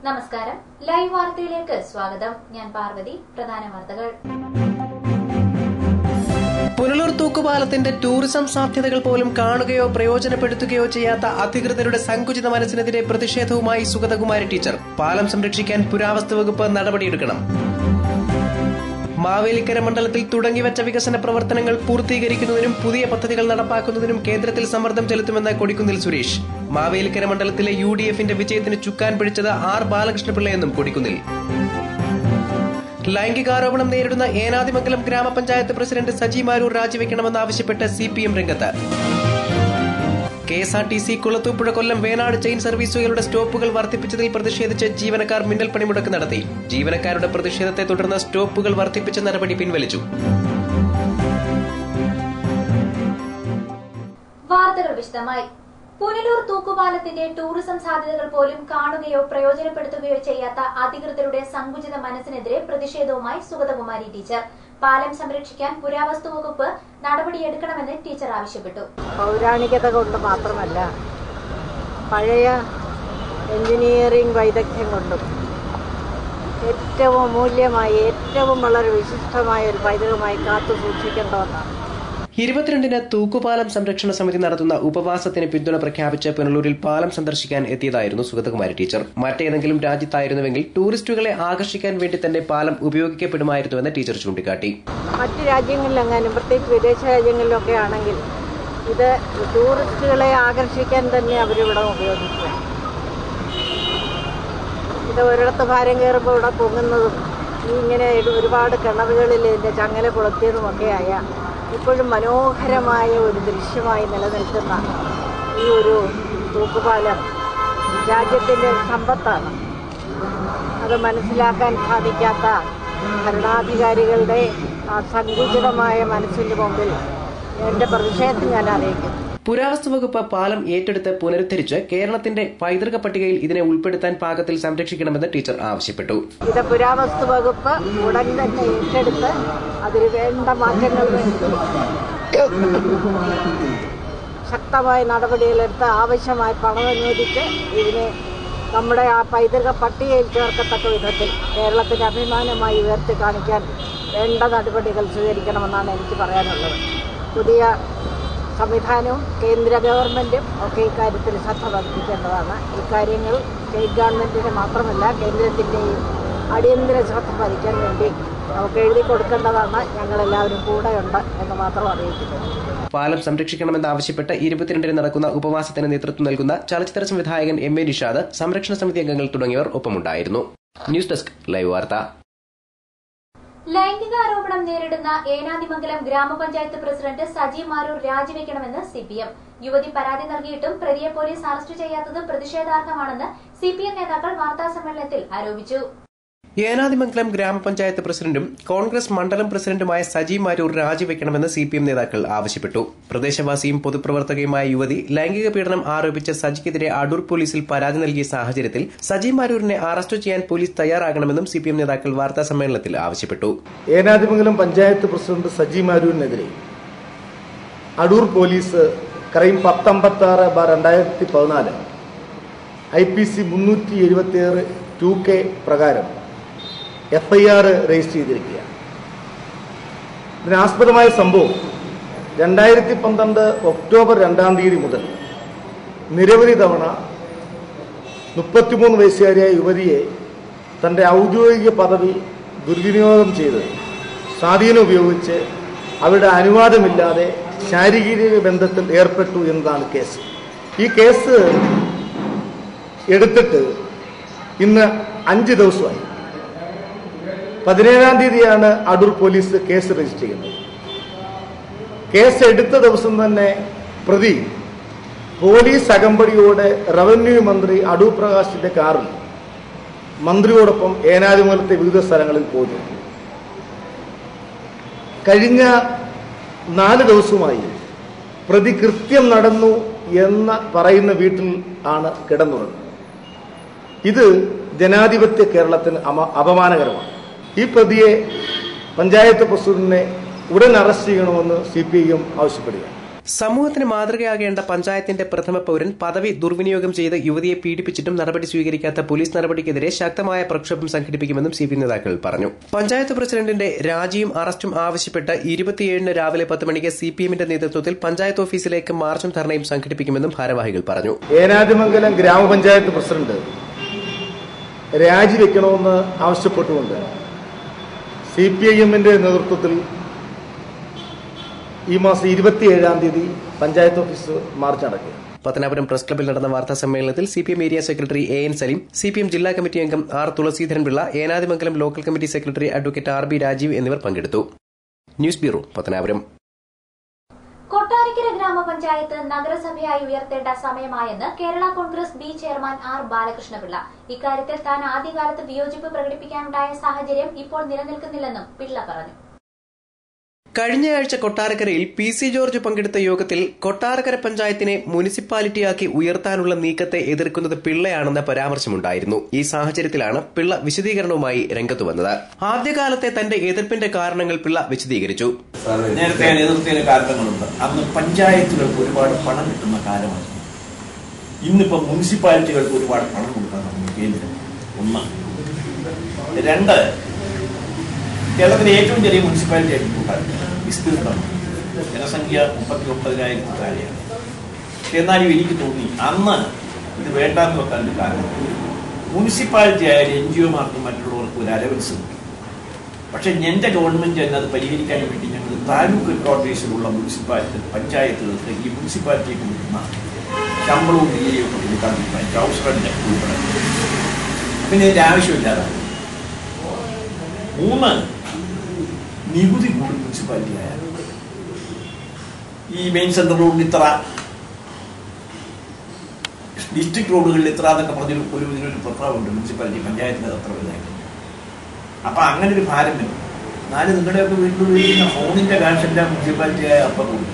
നമസ്കാരം ലൈവ് വാർത്തയിലേക്ക് സ്വാഗതം ഞാൻ പാർവതി പ്രധാന വാർത്തകൾ പുനലൂർ തൂക്കുപാലത്തിന്റെ ടൂറിസം സാധ്യതകൾ പോലും കാണുകയോ പ്രയോജനപ്പെടുത്തുകയോ ചെയ്യാത്ത അധികൃതരുടെ സങ്കുചിത മനസ്സിനെതിരെ പ്രതിഷേധവുമായി സുഗതകുമാരി ടീച്ചർ പാലം സംരക്ഷിക്കാൻ പുരാവസ്തു വകുപ്പ് നടപടിയെടുക്കണം മാവേലിക്കര മണ്ഡലത്തിൽ തുടങ്ങിവച്ച വികസന പ്രവർത്തനങ്ങൾ പൂർത്തീകരിക്കുന്നതിനും പുതിയ പദ്ധതികൾ നടപ്പാക്കുന്നതിനും കേന്ദ്രത്തിൽ സമ്മർദ്ദം ചെലുത്തുമെന്ന് കൊടിക്കുന്നിൽ സുരേഷ് മാവേലിക്കര മണ്ഡലത്തിലെ യു ഡി എഫിന്റെ വിജയത്തിന് ചുക്കാൻ പിടിച്ചത് ആർ ബാലകൃഷ്ണപിള്ളയെന്നും കൊടിക്കുന്നിൽ ലൈംഗികാരോപണം നേരിടുന്ന ഏനാദിമംഗലം ഗ്രാമപഞ്ചായത്ത് പ്രസിഡന്റ് സജി മാരൂർ രാജിവെക്കണമെന്നാവശ്യപ്പെട്ട് സി പി എം രംഗത്ത് K S R T C Kulathupuzha Kollam Venad chain സർവീസുകളുടെ സ്റ്റോപ്പുകൾ വർദ്ധിപ്പിച്ചതിൽ പ്രതിഷേധിച്ച് ജീവനക്കാർ മിന്നൽ പണിമുടക്ക് നടത്തി ജീവനക്കാരുടെ പ്രതിഷേധത്തെ തുടർന്ന് സ്റ്റോപ്പുകൾ വർദ്ധിപ്പിച്ച നടപടി പിൻവലിച്ചു വാർത്തകൾ വിശദമായി പുനലൂർ തൂക്കുപാലത്തിന്റെ ടൂറിസം സാധ്യതകൾ പോലും കാണുകയോ പ്രയോജനപ്പെടുത്തുകയോ ചെയ്യാത്ത അധികൃതരുടെ സങ്കുചിത മനസ്സിനെതിരെ പ്രതിഷേധവുമായി സുഗതകുമാരി ടീച്ചർ പാലം സംരക്ഷിക്കാൻ പുരാവസ്തു വകുപ്പ് നടപടിയെടുക്കണമെന്ന് ടീച്ചർ ആവശ്യപ്പെട്ടു പൗരാണികത കൊണ്ട് മാത്രമല്ല പഴയ എഞ്ചിനീയറിംഗ് വൈദഗ്ധ്യം കൊണ്ടും ഏറ്റവും അമൂല്യമായി ഏറ്റവും വളരെ വിശിഷ്ടമായ ഒരു പൈതൃകമായി കാത്തു സൂക്ഷിക്കേണ്ട ഒന്നാണ് ഇരുപത്തിരണ്ടിന് തൂക്കുപാലം സംരക്ഷണ സമിതി നടത്തുന്ന ഉപവാസത്തിന് പിന്തുണ പ്രഖ്യാപിച്ച് പുനലൂരിൽ പാലം സന്ദർശിക്കാൻ എത്തിയതായിരുന്നു സുഗതകുമാരി ടീച്ചർ മറ്റേതെങ്കിലും രാജ്യത്തായിരുന്നുവെങ്കിൽ ടൂറിസ്റ്റുകളെ ആകർഷിക്കാൻ വേണ്ടി തന്നെ പാലം ഉപയോഗിക്കപ്പെടുമായിരുന്നുവെന്ന് ടീച്ചർ ചൂണ്ടിക്കാട്ടി മറ്റ് രാജ്യങ്ങളിലെങ്ങാനും പ്രത്യേകിച്ച് വിദേശ രാജ്യങ്ങളിലൊക്കെ ആണെങ്കിൽ ഇത് ടൂറിസ്റ്റുകളെ ആകർഷിക്കാൻ തന്നെ അവരിവിടെ ഉപയോഗിക്കുക ഇത് ഒരിടത്ത് ഭാരം കയറുമ്പോൾ ഇവിടെ പൊങ്ങുന്നതും ഈ ഇങ്ങനെ ഒരു- ഒരുപാട് കിണറുകളിൽ ഇതിൻ്റെ ചങ്ങല കൊളുത്തിയതുമൊക്കെയായ ഇപ്പോഴും മനോഹരമായ ഒരു ദൃശ്യമായി നിലനിൽക്കുന്ന ഈ ഒരു തൂക്കുപാലം രാജ്യത്തിൻ്റെ സമ്പത്താണ് അത് മനസ്സിലാക്കാൻ സാധിക്കാത്ത ഭരണാധികാരികളുടെ ആ സങ്കുചിതമായ മനസ്സിന്റെ മുമ്പിൽ എൻ്റെ പ്രതിഷേധം ഞാൻ അറിയിക്കുന്നു പുരാവസ്തു വകുപ്പ് പാലം ഏറ്റെടുത്ത് പുനരുദ്ധരിച്ച് കേരളത്തിന്റെ പൈതൃക പട്ടികയിൽ ഇതിനെ ഉൾപ്പെടുത്താൻ പാകത്തിൽ സംരക്ഷിക്കണമെന്ന് ടീച്ചർ ആവശ്യപ്പെട്ടു ഇത് പുരാവസ്തു വകുപ്പ് ഉടൻ തന്നെ ഏറ്റെടുത്ത് അതിന് വേണ്ട മാറ്റങ്ങൾ വരുത്തി ശക്തമായ നടപടികളെടുത്ത് ആവശ്യമായ പണം അനുവദിച്ച് ഇതിനെ നമ്മുടെ ആ പൈതൃക പട്ടികയിൽ ചേർക്കത്തക്ക വിധത്തിൽ കേരളത്തിന്റെ അഭിമാനമായി ഉയർത്തി കാണിക്കാൻ വേണ്ട നടപടികൾ സ്വീകരിക്കണമെന്നാണ് എനിക്ക് പറയാനുള്ളത് പുതിയ സംവിധാനവും കേന്ദ്ര ഗവൺമെൻറ്റും ഒക്കെ ഇക്കാര്യത്തിൽ ശ്രദ്ധ പതിപ്പിക്കേണ്ടതാണ് ഇക്കാര്യങ്ങൾ സ്റ്റേറ്റ് ഗവൺമെൻറ്റിന് മാത്രമല്ല കേന്ദ്രത്തിൻ്റെയും അടിയന്തര ശ്രദ്ധ പതിക്കാൻ വേണ്ടി നമുക്ക് എഴുതി കൊടുക്കേണ്ടതാണ് ഞങ്ങളെല്ലാവരും കൂടെയുണ്ട് എന്ന് മാത്രം അറിയിക്കുന്നു പാലം സംരക്ഷിക്കണമെന്നാവശ്യപ്പെട്ട് ഇരുപത്തിരണ്ടിന് നടക്കുന്ന ഉപവാസത്തിന് നേതൃത്വം നൽകുന്ന ചലച്ചിത്ര സംവിധായകൻ എം എ നിഷാദ് സംരക്ഷണ സമിതി അംഗങ്ങൾ തുടങ്ങിയവർ ഒപ്പമുണ്ടായിരുന്നു ന്യൂസ് ഡെസ്ക് ലൈവ് വാർത്ത ലൈംഗികാരോപണം നേരിടുന്ന ഏനാദിമംഗലം ഗ്രാമപഞ്ചായത്ത് പ്രസിഡന്റ് സജി മാരൂർ രാജിവെക്കണമെന്ന് സിപിഎം യുവതി പരാതി നൽകിയിട്ടും പ്രതിയെ പോലീസ് അറസ്റ്റ് ചെയ്യാത്തത് പ്രതിഷേധാർഹമാണെന്ന് സിപിഎം നേതാക്കൾ വാർത്താസമ്മേളനത്തിൽ ആരോപിച്ചു ഏനാദിമംഗലം ഗ്രാമപഞ്ചായത്ത് പ്രസിഡന്റും കോൺഗ്രസ് മണ്ഡലം പ്രസിഡന്റുമായ സജി മാരൂർ രാജിവെക്കണമെന്ന് സി പി എം നേതാക്കൾ ആവശ്യപ്പെട്ടു പ്രദേശവാസിയും പൊതുപ്രവർത്തകയുമായ യുവതി ലൈംഗിക പീഡനം ആരോപിച്ച് സജിക്കെതിരെ അടൂർ പോലീസിൽ പരാതി നൽകിയ സാഹചര്യത്തിൽ സജി മാരൂരിനെ അറസ്റ്റ് ചെയ്യാൻ പോലീസ് തയ്യാറാകണമെന്നും സി പി എം നേതാക്കൾ വാർത്താ സമ്മേളനത്തിൽ ആവശ്യപ്പെട്ടു ഏനാദിമംഗലം പഞ്ചായത്ത് പ്രസിഡന്റ് സജി മാരൂരിനെതിരെ അടൂർ പോലീസ് ക്രൈം പത്തമ്പത്താറ് ബാർ രണ്ടായിരത്തി പതിനാല് ഐ പി സി മുന്നൂറ്റി എഴുപത്തിയേഴ് ടു കെ പ്രകാരം എഫ് ഐ ആർ രജിസ്റ്റർ ചെയ്തിരിക്കുകയാണ് ഇതിനാസ്പദമായ സംഭവം രണ്ടായിരത്തി പന്ത്രണ്ട് ഒക്ടോബർ രണ്ടാം തീയതി മുതൽ നിരവധി തവണ മുപ്പത്തിമൂന്ന് വയസ്സുകാരിയായ യുവതിയെ തൻ്റെ ഔദ്യോഗിക പദവി ദുർവിനിയോഗം ചെയ്ത് സ്വാധീനം ഉപയോഗിച്ച് അവരുടെ അനുവാദമില്ലാതെ ശാരീരിക ബന്ധത്തിൽ ഏർപ്പെട്ടു എന്നതാണ് കേസ് ഈ കേസ് എടുത്തിട്ട് ഇന്ന് അഞ്ച് ദിവസമായി പതിനേഴാം തീയതിയാണ് അടൂർ പോലീസ് കേസ് രജിസ്റ്റർ ചെയ്യുന്നത് കേസ് എടുത്ത ദിവസം തന്നെ പ്രതി പോലീസ് അകമ്പടിയോടെ റവന്യൂ മന്ത്രി അടൂർ പ്രകാശിന്റെ കാറിൽ മന്ത്രിയോടൊപ്പം ഏനാദിമംഗലത്തെ വിവിധ സ്ഥലങ്ങളിൽ പോയി കഴിഞ്ഞ നാല് ദിവസമായി പ്രതി കൃത്യം നടന്നു എന്ന് പറയുന്ന വീട്ടിൽ ആണ് കിടന്നുറങ്ങുന്നത് ഇത് ജനാധിപത്യ കേരളത്തിന് അമ- അപമാനകരമാണ് ഈ പ്രതിയെ പഞ്ചായത്ത് പ്രസിഡന്റിനെ ഉടൻ അറസ്റ്റ് ചെയ്യണമെന്ന് സി പി ഐ എം ആവശ്യപ്പെടുകയാണ് സമൂഹത്തിന് മാതൃകയാകേണ്ട പഞ്ചായത്തിന്റെ പ്രഥമ പൌരൻ പദവി ദുർവിനിയോഗം ചെയ്ത് യുവതിയെ പീഡിപ്പിച്ചിട്ടും നടപടി സ്വീകരിക്കാത്ത പോലീസ് നടപടിക്കെതിരെ ശക്തമായ പ്രക്ഷോഭം സംഘടിപ്പിക്കുമെന്നും സി പി നേതാക്കൾ പറഞ്ഞു പഞ്ചായത്ത് പ്രസിഡന്റിന്റെ രാജിയും അറസ്റ്റും ആവശ്യപ്പെട്ട് ഇരുപത്തിയേഴിന് രാവിലെ പത്ത് മണിക്ക് സി പി എമ്മിന്റെ നേതൃത്വത്തിൽ പഞ്ചായത്ത് ഓഫീസിലേക്ക് മാർച്ചും ധർണയും സംഘടിപ്പിക്കുമെന്നും ഭാരവാഹികൾ പറഞ്ഞു ഏനാദിമംഗലം ഗ്രാമപഞ്ചായത്ത് പ്രസിഡന്റ് രാജിവെക്കണമെന്ന് ആവശ്യപ്പെട്ടുകൊണ്ട് സി പി ഐ എമ്മിന്റെ നേതൃത്വത്തിൽ ഈ മാസം ഇരുപത്തിയേഴാം തീയതി പഞ്ചായത്ത് ഓഫീസ് മാർച്ച് നടക്കുക പത്തനാപുരം പ്രസ് ക്ലബ്ബിൽ നടന്ന വാർത്താ സമ്മേളനത്തിൽ C P M area secretary A N Saleem C P M ജില്ലാ കമ്മിറ്റി അംഗം R Thulaseedharanpillai Enadimangalam local committee secretary advocate R B Rajeev എന്നിവർ പങ്കെടുത്തു ന്യൂസ് ബ്യൂറോ പത്തനാപുരം കൊട്ടാരക്കര ഗ്രാമപഞ്ചായത്ത് നഗരസഭയായി ഉയർത്തേണ്ട സമയമായെന്ന് Kerala Congress B chairman R Balakrishnapillai ഇക്കാര്യത്തിൽ താൻ ആദ്യകാലത്ത് വിയോജിപ്പ് പ്രകടിപ്പിക്കാനുണ്ടായ സാഹചര്യം ഇപ്പോൾ നിലനിൽക്കുന്നില്ലെന്നും പിള്ള പറഞ്ഞു കഴിഞ്ഞയാഴ്ച കൊട്ടാരക്കരയിൽ പി സി ജോർജ് പങ്കെടുത്ത യോഗത്തിൽ കൊട്ടാരക്കര പഞ്ചായത്തിനെ മുനിസിപ്പാലിറ്റിയാക്കി ഉയർത്താനുള്ള നീക്കത്തെ എതിർക്കുന്നത് പിള്ളയാണെന്ന പരാമർശമുണ്ടായിരുന്നു ഈ സാഹചര്യത്തിലാണ് പിള്ള വിശദീകരണവുമായി രംഗത്തു വന്നത് ആദ്യകാലത്തെ തന്റെ എതിർപ്പിന്റെ കാരണങ്ങൾ പിള്ള വിശദീകരിച്ചു നേരത്തെ ഞാൻ എതിർത്തതിന് കാരണങ്ങളുണ്ട് അന്ന് പഞ്ചായത്തുകൾക്ക് ഒരുപാട് പണം കിട്ടുന്ന കാലമാണ് ഇന്നിപ്പോ മുനിസിപ്പാലിറ്റികൾക്ക് ഒരുപാട് പണം കൊടുക്കാൻ തുടങ്ങി കേന്ദ്രം ഒന്ന് രണ്ട് കേരളത്തിലെ ഏറ്റവും ചെറിയ മുനിസിപ്പാലിറ്റി ആയിട്ട് കൂട്ടാൻ വിസ്തീർണം ജനസംഖ്യ മുപ്പത്തി ഒമ്പതിനായിരത്തി താഴെയാണ് പക്ഷെ എന്നാലും എനിക്ക് തോന്നി അന്ന് ഇത് വേണ്ടാന്ന് വെക്കാൻ ഒരു കാരണം മുനിസിപ്പാലിറ്റി ആയാലും എൻ ജി ഒമാർക്കും മറ്റുള്ളവർക്കും ഒരു അലവൻസ് കിട്ടും പക്ഷെ എന്റെ ഗവൺമെന്റ് തന്നെ അത് പരിഹരിക്കാൻ വേണ്ടി ഞങ്ങൾ താലൂക്ക് ഹെഡ്ക്വാർട്ടേഴ്സിലുള്ള മുനിസിപ്പാലിറ്റി പഞ്ചായത്തുകൾക്ക് ഈ മുനിസിപ്പാലിറ്റിക്ക് കൊടുക്കുന്ന ശമ്പളവും വിലയും ഒക്കെ കൊടുക്കാൻ തീരുമാനിച്ചു ഹൗസ് റെന്റ് ഉൾപ്പെടെ പിന്നെ ഇതിന്റെ ആവശ്യമില്ലാതെ മൂന്ന് നികുതി കൂടും മുനിസിപ്പാലിറ്റി ആയാൽ ഈ മെയിൻ സെന്റർ റോഡിൽ ഇത്ര ഡിസ്ട്രിക്ട് റോഡുകളിൽ ഇത്ര എന്നൊക്കെ പറഞ്ഞൊരു ഒരു ഇതിനൊരു പ്രഭാവമുണ്ട് മുനിസിപ്പാലിറ്റി പഞ്ചായത്തിന് അത് അത്ര വലുതായിട്ട് അപ്പൊ അങ്ങനെ ഒരു ഭാരം വരും നാല് നിങ്ങളുടെയൊക്കെ വീട്ടിൽ ഉപയോഗിക്കുന്ന ഫോണിന്റെ കാശ് എല്ലാം മുനിസിപ്പാലിറ്റി ആയ അപ്പം കൊടുക്കും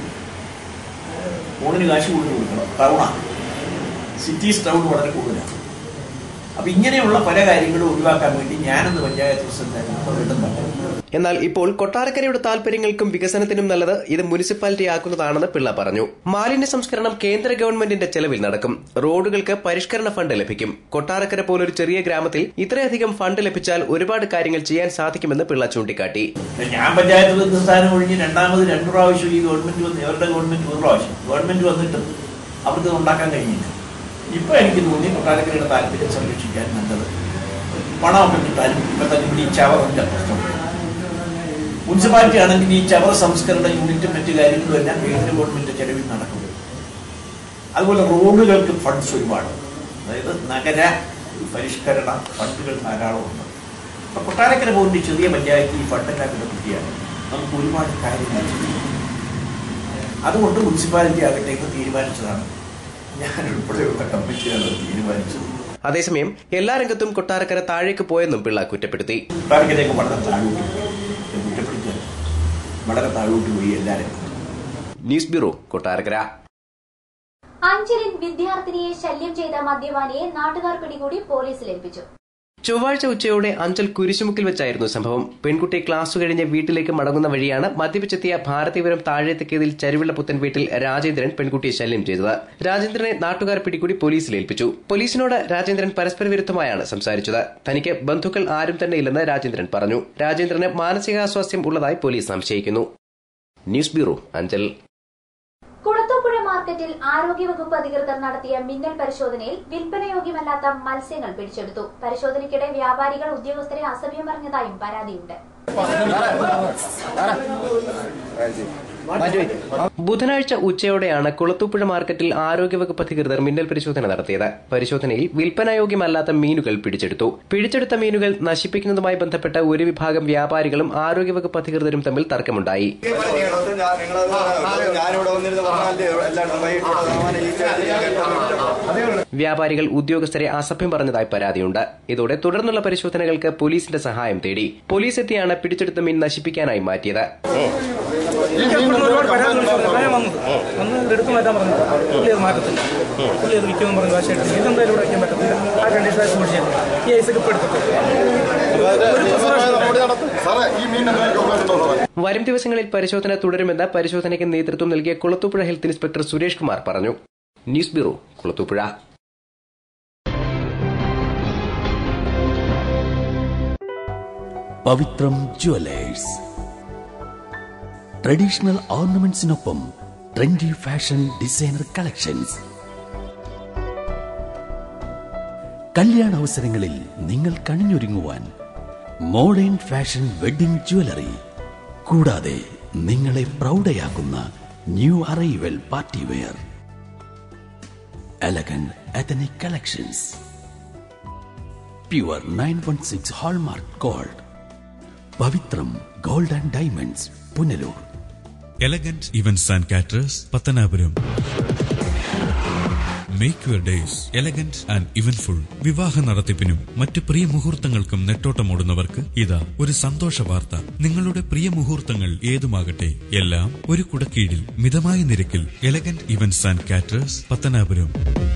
ഫോണിന് കാശ് കൂടുതൽ കൊടുക്കണം ടൗണാണ് സിറ്റീസ് ടൗൺ വളരെ കൂടുതലാണ് അപ്പൊ ഇങ്ങനെയുള്ള പല കാര്യങ്ങളും ഒഴിവാക്കാൻ വേണ്ടി ഞാനെന്ന് പഞ്ചായത്ത് പ്രസിഡന്റായിരുന്നു പലയിടം പറഞ്ഞു എന്നാൽ ഇപ്പോൾ കൊട്ടാരക്കരയുടെ താൽപര്യങ്ങൾക്കും വികസനത്തിനും നല്ലത് ഇത് മുനിസിപ്പാലിറ്റി ആക്കുന്നതാണെന്ന് പിള്ള പറഞ്ഞു മാലിന്യ സംസ്കരണം കേന്ദ്ര ഗവൺമെന്റിന്റെ ചെലവിൽ നടക്കും റോഡുകൾക്ക് പരിഷ്കരണ ഫണ്ട് ലഭിക്കും കൊട്ടാരക്കര പോലൊരു ചെറിയ ഗ്രാമത്തിൽ ഇത്രയധികം ഫണ്ട് ലഭിച്ചാൽ ഒരുപാട് കാര്യങ്ങൾ ചെയ്യാൻ സാധിക്കുമെന്ന് പിള്ള ചൂണ്ടിക്കാട്ടി ഞാൻ പഞ്ചായത്ത് പ്രസിഡന്റ് സ്ഥാനം ഒഴിഞ്ഞ് രണ്ടാമത് രണ്ടു പ്രാവശ്യം ഈ ഗവൺമെന്റ് വന്ന് ഇവരുടെ ഗവൺമെന്റ് ഒരു പ്രാവശ്യം ഗവൺമെന്റ് വന്നിട്ട് അവർക്ക് ഇത് ഉണ്ടാക്കാൻ കഴിഞ്ഞില്ല ഇപ്പൊ എനിക്ക് തോന്നി കൊട്ടാരക്കരയുടെ താല്പര്യം സംരക്ഷിക്കാൻ നല്ലത് പണമൊക്കെ കിട്ടാനും ഇപ്പൊ തന്നെ ഇവിടെ ഈ ചവറിന്റെ പ്രശ്നം മുനിസിപ്പാലിറ്റി ആണെങ്കിൽ ഈ ചവർ സംസ്കരണ യൂണിറ്റും മറ്റു കാര്യങ്ങളും എല്ലാം കേന്ദ്ര ഗവൺമെന്റ് ചെലവിൽ നടക്കും അതുപോലെ റോഡുകൾക്ക് ഫണ്ട്സ് ഒരുപാട് അതായത് നഗര പരിഷ്കരണ ഫണ്ടുകൾ ധാരാളമുണ്ട് അപ്പൊ കൊട്ടാരക്കര പോലുള്ള ചെറിയ പഞ്ചായത്ത് ഈ ഫണ്ടെല്ലാം കൂടെ കിട്ടിയാണ് നമുക്ക് ഒരുപാട് കാര്യങ്ങൾ ചെയ്യാം അതുകൊണ്ട് മുനിസിപ്പാലിറ്റി ആകട്ടെ എന്ന് തീരുമാനിച്ചതാണ് ഞാൻ ഉൾപ്പെടെയുള്ള കമ്മിറ്റിയാണ് അത് തീരുമാനിച്ചത് അതേസമയം എല്ലാ രംഗത്തും കൊട്ടാരക്കര താഴേക്ക് പോയെന്നും പിള്ള കുറ്റപ്പെടുത്തി കൊട്ടാരക്കരയൊക്കെ വളരെ താഴോട്ട് പോയി. ഞാൻ കുറ്റപ്പെടുത്തുക വളരെ താഴോട്ട് പോയി എല്ലാവരും ന്യൂസ് ബ്യൂറോ കൊട്ടാരക്കര അഞ്ചലിൽ വിദ്യാർത്ഥിനിയെ ശല്യം ചെയ്ത മദ്യപാനിയെ നാട്ടുകാർ പിടികൂടി പോലീസിൽ ഏൽപ്പിച്ചു ചൊവ്വാഴ്ച ഉച്ചയോടെ അഞ്ചൽ കുരിശുമുക്കിൽ വെച്ചായിരുന്നു സംഭവം പെൺകുട്ടി ക്ലാസ് കഴിഞ്ഞ് വീട്ടിലേക്ക് മടങ്ങുന്ന വഴിയാണ് മദ്യപിച്ചെത്തിയ ഭാരതീപുരം താഴെത്തെക്കേതിൽ ചരുവിള്ള പുത്തൻ വീട്ടിൽ രാജേന്ദ്രൻ പെൺകുട്ടിയെ ശല്യം ചെയ്തത് രാജേന്ദ്രനെ നാട്ടുകാർ പിടികൂടി പോലീസിൽ ഏൽപ്പിച്ചു പോലീസിനോട് രാജേന്ദ്രൻ പരസ്പര വിരുദ്ധമായാണ് സംസാരിച്ചത് തനിക്ക് ബന്ധുക്കൾ ആരും തന്നെ ഇല്ലെന്ന് രാജേന്ദ്രൻ പറഞ്ഞു രാജേന്ദ്രന് മാനസികാസ്വാസ്ഥ്യം ഉള്ളതായി പോലീസ് സംശയിക്കുന്നു ന്യൂസ് ബ്യൂറോ അഞ്ചൽ കുളത്തൂപ്പുഴ മാർക്കറ്റിൽ ആരോഗ്യവകുപ്പ് അധികൃതർ നടത്തിയ മിന്നൽ പരിശോധനയിൽ വിൽപ്പനയോഗ്യമല്ലാത്ത മത്സ്യങ്ങൾ പിടിച്ചെടുത്തു പരിശോധനയ്ക്കിടെ വ്യാപാരികൾ ഉദ്യോഗസ്ഥരെ അസഭ്യം പറഞ്ഞതായും പരാതിയുണ്ട് ബുധനാഴ്ച ഉച്ചയോടെയാണ് കുളത്തൂപ്പുഴ മാർക്കറ്റിൽ ആരോഗ്യവകുപ്പ് അധികൃതർ മിന്നൽ പരിശോധന നടത്തിയത് പരിശോധനയിൽ വിൽപ്പനായോഗ്യമല്ലാത്ത മീനുകൾ പിടിച്ചെടുത്തു പിടിച്ചെടുത്ത മീനുകൾ നശിപ്പിക്കുന്നതുമായി ബന്ധപ്പെട്ട ഒരു വിഭാഗം വ്യാപാരികളും ആരോഗ്യവകുപ്പ് അധികൃതരും തമ്മിൽ തർക്കമുണ്ടായി ഞാനിവിടെ വന്നിരുന്ന് പറഞ്ഞാലേ എല്ലാം വൈകിട്ട് സാമാനം ഈ ചേട്ടൻ വ്യാപാരികൾ ഉദ്യോഗസ്ഥരെ അസഭ്യം പറഞ്ഞതായി പരാതിയുണ്ട് ഇതോടെ തുടർന്നുള്ള പരിശോധനകൾക്ക് പോലീസിന്റെ സഹായം തേടി പോലീസ് എത്തിയാണ് പിടിച്ചെടുത്ത മീൻ നശിപ്പിക്കാനായി മാറ്റിയത് എനിക്കപ്പോഴും ഒരുപാട് പരാതികൾ ഞാൻ വന്നത് വന്ന് ഇത് എടുത്തു മാറ്റാൻ പറഞ്ഞു പുള്ളി അത് മാറ്റത്തില്ല പുള്ളി അത് വിൽക്കുമെന്ന് പറഞ്ഞു വാശിയായിട്ട് ഇതെന്തായാലും ഇവിടെ വയ്ക്കാൻ പറ്റത്തില്ല ആ കണ്ടീഷനായി സൂക്ഷിച്ചില്ല ഈ ഐസൊക്കെ ഇപ്പോൾ എടുത്തിട്ട് സാറേ ഈ മീൻ ഉണ്ടോ സാറേ വരും ദിവസങ്ങളിൽ പരിശോധന തുടരുമെന്ന് പരിശോധനയ്ക്ക് നേതൃത്വം നൽകിയ കുളത്തൂപ്പുഴ ഹെൽത്ത് ഇൻസ്പെക്ടർ സുരേഷ് കുമാർ പറഞ്ഞു news bureau Kulathupuzha Pavithram jewellers traditional ഓർണമെന്റ്സിനൊപ്പം ട്രെൻഡി ഫാഷൻ ഡിസൈനർ കളക്ഷൻസ് കല്യാണ അവസരങ്ങളിൽ നിങ്ങൾ കണിഞ്ഞൊരുങ്ങുവാൻ മോഡേൺ ഫാഷൻ വെഡിംഗ് ജ്വല്ലറി കൂടാതെ നിങ്ങളെ പ്രൗഢയാക്കുന്ന new arrival party wear elegant ethnic collections pure nine one six hallmark gold Pavithram gold and diamonds Punalur elegant events and caterers Pathanapuram make your days elegant and eventful വിവാഹ നടത്തിപ്പിനും മറ്റ് പ്രിയ മുഹൂർത്തങ്ങൾക്കും നെട്ടോട്ടമോടുന്നവർക്ക് ഇതാ ഒരു സന്തോഷ വാർത്ത നിങ്ങളുടെ പ്രിയ മുഹൂർത്തങ്ങൾ ഏതുമാകട്ടെ എല്ലാം ഒരു കുടക്കീഴിൽ മിതമായ നിരക്കിൽ elegant events and caterers Pathanapuram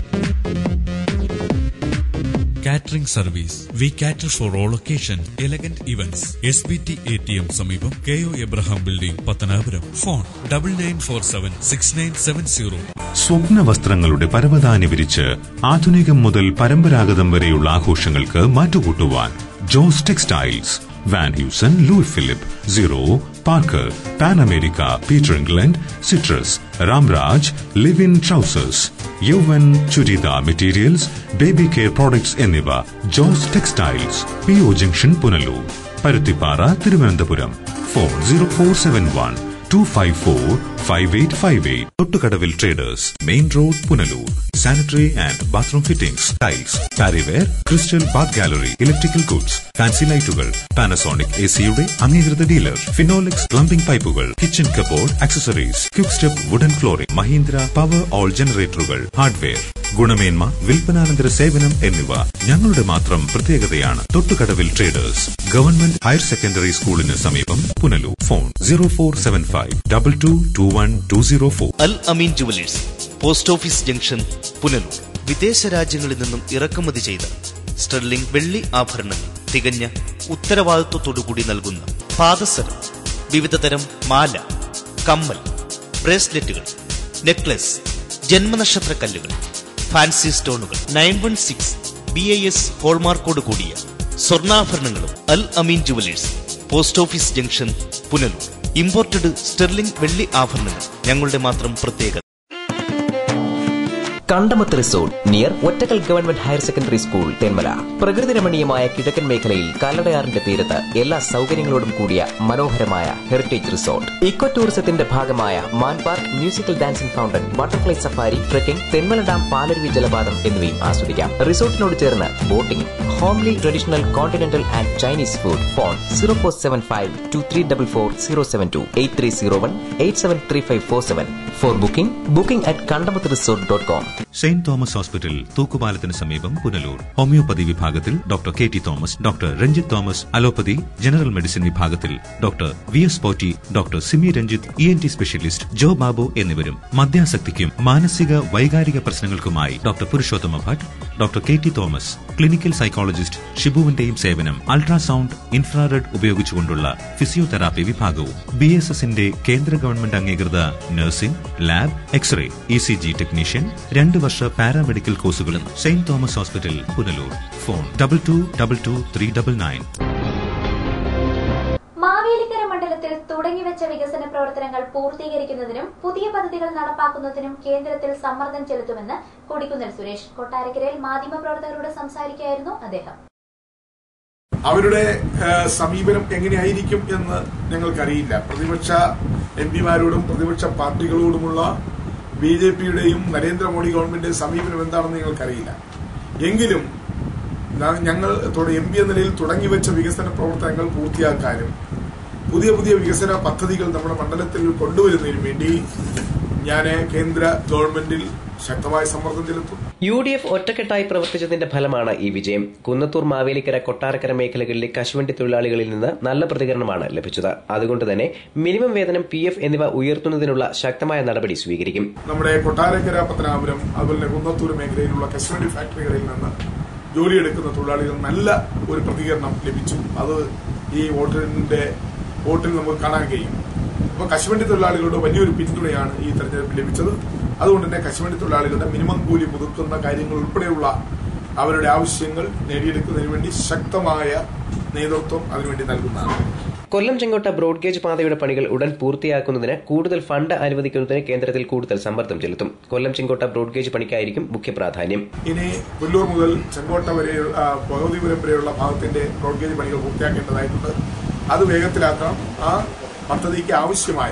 catering service we cater for all occasion elegant events S B T A T M സമീപം K O Abraham building Pathanapuram phone double nine four seven six nine seven zero സ്വപ്ന വസ്ത്രങ്ങളുടെ പരവതാനി വിരിച്ച് ആധുനികം മുതൽ പരമ്പരാഗതം വരെയുള്ള ആഘോഷങ്ങൾക്ക് മാറ്റുകൂട്ടുവാൻ Jose textiles Van Heusen Louis Philippe zero Parker Pan America Peter England citrus Ramraj ലിവിൻ ട്രൗസേഴ്സ് യൗവൻ churidar materials baby care products എന്നിവ Jose textiles P O junction Punalur Paruthippara Thiruvananthapuram phone zero four seven one two five four five eight five eight Thottukadavil traders main road Punalur sanitary and bathroom fittings tiles Parryware crystal bath gallery electrical goods fancy ലൈറ്റുകൾ Panasonic A സിയുടെ അംഗീകൃത dealer Finolex plumbing പൈപ്പുകൾ kitchen cupboard accessories quick step wooden flooring Mahindra Powerol ജനറേറ്ററുകൾ hardware ഗുണമേന്മ വിൽപ്പനാനന്തര സേവനം എന്നിവ ഞങ്ങളുടെ മാത്രം പ്രത്യേകതയാണ് Thottukadavil traders government higher secondary സ്കൂളിന് സമീപം Punalur phone zero four seven five double two two one two zero four Al Ameen jewellers post office junction Punalur വിദേശ രാജ്യങ്ങളിൽ നിന്നും ഇറക്കുമതി ചെയ്ത സ്റ്റെർലിംഗ് വെള്ളി ആഭരണങ്ങൾ തികഞ്ഞ ഉത്തരവാദിത്വത്തോടുകൂടി നൽകുന്ന പാദസരം വിവിധ തരം മാല കമ്മൽ ബ്രേസ്ലെറ്റുകൾ നെക്ലസ് ജന്മനക്ഷത്ര കല്ലുകൾ ഫാൻസി സ്റ്റോണുകൾ nine one six B I S ഹോൾമാർക്കോട് കൂടിയ സ്വർണ്ണാഭരണങ്ങളും Al Ameen jewellers post office junction Punalur imported sterling വെള്ളി ആഭരണങ്ങൾ ഞങ്ങളുടെ മാത്രം പ്രത്യേകത Kandamath resort near Ottakkal government higher secondary school Thenmala പ്രകൃതി രമണീയമായ കിഴക്കൻ മേഖലയിൽ കല്ലടയാറിന്റെ തീരത്ത് എല്ലാ സൗകര്യങ്ങളോടും കൂടിയ മനോഹരമായ ഹെറിറ്റേജ് റിസോർട്ട് ഇക്കോ ടൂറിസത്തിന്റെ ഭാഗമായ മാൻ park musical dancing fountain butterfly safari trekking Thenmala dam Palaruvi ജലപാതം എന്നിവയും ആസ്വദിക്കാം റിസോർട്ടിനോട് ചേർന്ന് boating homely traditional continental and Chinese food phone zero four seven five two three double four zero seven two eight three zero one eight seven three five four seven four booking booking at Kandamath resort dot com saint Thomas hospital തൂക്കുപാലത്തിന് സമീപം Punalur homoeopathy വിഭാഗത്തിൽ doctor K T Thomas doctor Ranjith Thomas allopathy general medicine വിഭാഗത്തിൽ doctor V S Potti doctor Simi Ranjith E N T specialist Jo Babu എന്നിവരും മദ്യാസക്തിക്കും മാനസിക വൈകാരിക പ്രശ്നങ്ങൾക്കുമായി doctor Purushothama Bhat doctor K T Thomas clinical psychologist ഷിബുവിന്റെയും സേവനം അൾട്രാസൗണ്ട് ഇൻഫ്രാറെഡ് ഉപയോഗിച്ചുകൊണ്ടുള്ള ഫിസിയോതെറാപ്പി വിഭാഗവും ബി എസ് എസിന്റെ കേന്ദ്ര ഗവൺമെന്റ് അംഗീകൃത nursing lab X-ray E C G technician രണ്ട് വർഷ പാരാമെഡിക്കൽ കോഴ്സുകളും saint Thomas hospital Punalur phone double two double two three double nine Mavelikkara മണ്ഡലത്തിൽ തുടങ്ങിവെച്ച വികസന പ്രവർത്തനങ്ങൾ പൂർത്തീകരിക്കുന്നതിനും പുതിയ പദ്ധതികൾ നടപ്പാക്കുന്നതിനും കേന്ദ്രത്തിൽ സമ്മർദ്ദം ചെലുത്തുമെന്ന് കൊടിക്കുന്നിൽ സുരേഷ് കൊട്ടാരക്കരയിൽ മാധ്യമപ്രവർത്തകരോട് സംസാരിക്കുകയായിരുന്നു അദ്ദേഹം അവരുടെ ആ, സമീപനം എങ്ങനെയായിരിക്കും എന്ന് ഞങ്ങൾക്കറിയില്ല പ്രതിപക്ഷ എം പിമാരോടും പ്രതിപക്ഷ പാർട്ടികളോടുമുള്ള ബി ജെ പിയുടെയും നരേന്ദ്രമോദി ഗവൺമെന്റിന്റെ സമീപനം എന്താണെന്ന് ഞങ്ങൾക്കറിയില്ല എങ്കിലും ന- ഞങ്ങൾ എം പി എന്ന നിലയിൽ തുടങ്ങിവെച്ച വികസന പ്രവർത്തനങ്ങൾ പൂർത്തിയാക്കാനും പുതിയ പുതിയ വികസന പദ്ധതികൾ നമ്മുടെ മണ്ഡലത്തിൽ കൊണ്ടുവരുന്നതിനും വേണ്ടി ഞാൻ കേന്ദ്ര ഗവൺമെന്റിൽ ശക്തമായ സമ്മർദ്ദം ചെലുത്തും യു ഡി എഫ് ഒറ്റക്കെട്ടായി പ്രവർത്തിച്ചതിന്റെ ഫലമാണ് ഈ വിജയം കുന്നത്തൂർ മാവേലിക്കര കൊട്ടാരക്കര മേഖലകളിലെ കശുവണ്ടി തൊഴിലാളികളിൽ നിന്ന് നല്ല പ്രതികരണമാണ് ലഭിച്ചത് അതുകൊണ്ട് തന്നെ മിനിമം വേതനം പി എഫ് എന്നിവ ഉയർത്തുന്നതിനുള്ള ശക്തമായ നടപടി സ്വീകരിക്കും നമ്മുടെ കൊട്ടാരക്കര പത്തനാപുരം അതുപോലെ തന്നെ കുന്നത്തൂർ മേഖലയിലുള്ള കശുവണ്ടി ഫാക്ടറികളിൽ നിന്ന് ജോലിയെടുക്കുന്ന തൊഴിലാളികൾ നല്ല ഒരു പ്രതികരണം ലഭിച്ചു അത് ഈ വോട്ടിന്റെ വോട്ടിൽ നമുക്ക് കാണാൻ കഴിയും അപ്പോൾ കശുവണ്ടി തൊഴിലാളികളുടെ വലിയൊരു പിന്തുണയാണ് ഈ തെരഞ്ഞെടുപ്പിൽ ലഭിച്ചത് അതുകൊണ്ട് തന്നെ കശുവണ്ടി തൊഴിലാളികളുടെ മിനിമം കൂലി പുതുക്കുന്ന കാര്യങ്ങൾ ഉൾപ്പെടെയുള്ള അവരുടെ ആവശ്യങ്ങൾ നേടിയെടുക്കുന്നതിന് വേണ്ടി ശക്തമായ നേതൃത്വം അതിനുവേണ്ടി നൽകുന്നതാണ് കൊല്ലം ചെങ്കോട്ട ബ്രോഡ്ഗേജ് പാതയുടെ പണികൾ ഉടൻ പൂർത്തിയാക്കുന്നതിന് കൂടുതൽ ഫണ്ട് അനുവദിക്കുന്നതിന് കേന്ദ്രത്തിൽ കൂടുതൽ സമ്മർദ്ദം ചെലുത്തും കൊല്ലം ചെങ്കോട്ട ബ്രോഡ്ഗേജ് പണിക്കായിരിക്കും മുഖ്യ പ്രാധാന്യം ഇനി പുല്ലൂർ മുതൽ ചെങ്കോട്ട വരെ ആ, ഭഗവതിപുരം വരെയുള്ള ഭാഗത്തിന്റെ റോഡ് ഗേജ് പണികൾ പൂർത്തിയാക്കേണ്ടതായിട്ടുണ്ട് അത് വേഗത്തിലാക്കണം ആ പദ്ധതിക്ക് ആവശ്യമായ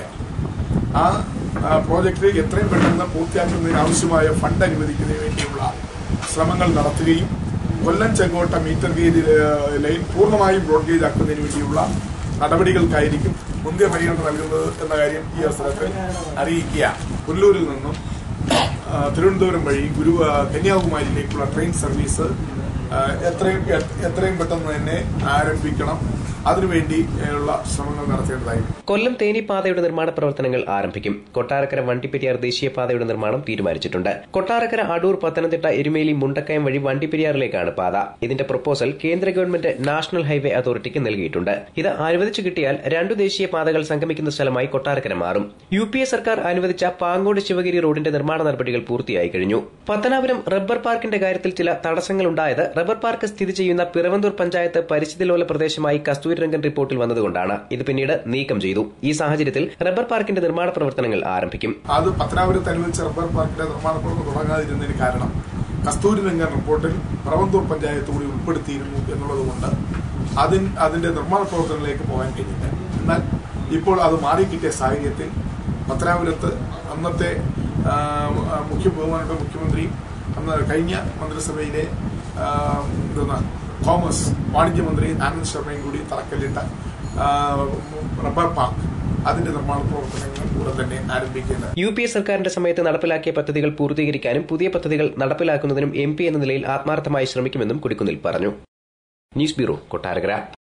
ആ ആ, പ്രോജക്റ്റ് എത്രയും പെട്ടെന്ന് പൂർത്തിയാക്കുന്നതിന് ആവശ്യമായ ഫണ്ട് അനുവദിക്കുന്നതിന് വേണ്ടിയുള്ള ശ്രമങ്ങൾ നടത്തുകയും കൊല്ലം ചെങ്കോട്ട മീറ്റർ ഗേജ് ആ, ലൈൻ പൂർണ്ണമായും ബ്രോഡ് ഗേജ് ആക്കുന്നതിന് വേണ്ടിയുള്ള നടപടികൾക്കായിരിക്കും മുന്തിയ പരിഗണന നൽകുന്നത് എന്ന കാര്യം ഈ അവസരത്തിൽ അറിയിക്കുക പുല്ലൂരിൽ നിന്നും ആ, തിരുവനന്തപുരം വഴി ഗുരു ആ, കന്യാകുമാരിയിലേക്കുള്ള ട്രെയിൻ സർവീസ് ആ, എത്രയും എ- എത്രയും പെട്ടെന്ന് തന്നെ ആരംഭിക്കണം അതിനുവേണ്ടി ഉള്ള ശ്രമങ്ങൾ നടത്തേണ്ടതായിരുന്നു കൊല്ലം തേനി പാതയുടെ നിർമ്മാണ പ്രവർത്തനങ്ങൾ ആരംഭിക്കും കൊട്ടാരക്കര വണ്ടിപ്പെരിയാർ ദേശീയപാതയുടെ നിർമ്മാണം തീരുമാനിച്ചിട്ടുണ്ട് കൊട്ടാരക്കര അടൂർ പത്തനംതിട്ട എരുമേലി മുണ്ടക്കയം വഴി വണ്ടിപ്പെരിയാറിലേക്കാണ് പാത ഇതിന്റെ പ്രപ്പോസൽ കേന്ദ്ര ഗവൺമെന്റ് നാഷണൽ ഹൈവേ അതോറിറ്റിക്ക് നൽകിയിട്ടുണ്ട് ഇത് അനുവദിച്ചു കിട്ടിയാൽ രണ്ടു ദേശീയ പാതകൾ സംഗമിക്കുന്ന സ്ഥലമായി കൊട്ടാരക്കര മാറും യു പി എ സർക്കാർ അനുവദിച്ച പാങ്ങോട് ശിവഗിരി റോഡിന്റെ നിർമ്മാണ നടപടികൾ പൂർത്തിയായി കഴിഞ്ഞു പത്തനാപുരം റബ്ബർ പാർക്കിന്റെ കാര്യത്തിൽ ചില തടസ്സങ്ങളുണ്ടായത് റബ്ബർ പാർക്ക് സ്ഥിതി ചെയ്യുന്ന പിറവന്തൂർ പഞ്ചായത്ത് പരിസ്ഥിതിലോല പ്രദേശമായി കസ്തൂരിരംഗൻ റിപ്പോർട്ടിൽ വന്നതുകൊണ്ടാണ് ഇത് പിന്നീട് നീക്കം ചെയ്തു ഈ സാഹചര്യത്തിൽ റബ്ബർ പാർക്കിന്റെ നിർമ്മാണ പ്രവർത്തനങ്ങൾ ആരംഭിക്കും അത് പത്തനാപുരത്ത് അനുവദിച്ച റബ്ബർ പാർക്കിന്റെ നിർമ്മാണ പ്രവർത്തനം തുടങ്ങാതിരുന്നതിന് കാരണം കസ്തൂരി രംഗൻ റിപ്പോർട്ടിൽ പറവന്തൂർ പഞ്ചായത്ത് കൂടി ഉൾപ്പെടുത്തിയിരുന്നു എന്നുള്ളതുകൊണ്ട് അതിൻ അതിന്റെ നിർമ്മാണ പ്രവർത്തനങ്ങളിലേക്ക് പോകാൻ കഴിഞ്ഞില്ല എന്നാൽ ഇപ്പോൾ അത് മാറിക്കിട്ടിയ സാഹചര്യത്തിൽ പത്തനാപുരത്ത് അന്നത്തെ ആ, ആ, മുഖ്യ ബഹുമാനപ്പെട്ട മുഖ്യമന്ത്രിയും അന്ന് കഴിഞ്ഞ മന്ത്രിസഭയിലെ ആ, എന്താണ് കോമേഴ്സ് വാണിജ്യ മന്ത്രി ആനന്ദ് ശർമ്മയും കൂടി തറക്കല്ലിട്ട ആ, റബ്ബർ പാർക്ക് അതിന്റെ നിർമ്മാണ പ്രവർത്തനങ്ങൾ ഉടൻ തന്നെ ആരംഭിക്കുന്നത് യു പി എ സർക്കാരിന്റെ സമയത്ത് നടപ്പിലാക്കിയ പദ്ധതികൾ പൂർത്തീകരിക്കാനും പുതിയ പദ്ധതികൾ നടപ്പിലാക്കുന്നതിനും എം പി എന്ന നിലയിൽ ആത്മാർത്ഥമായി ശ്രമിക്കുമെന്നും കൊടിക്കുന്നിൽ പറഞ്ഞു ന്യൂസ് ബ്യൂറോ കൊട്ടാരക്കര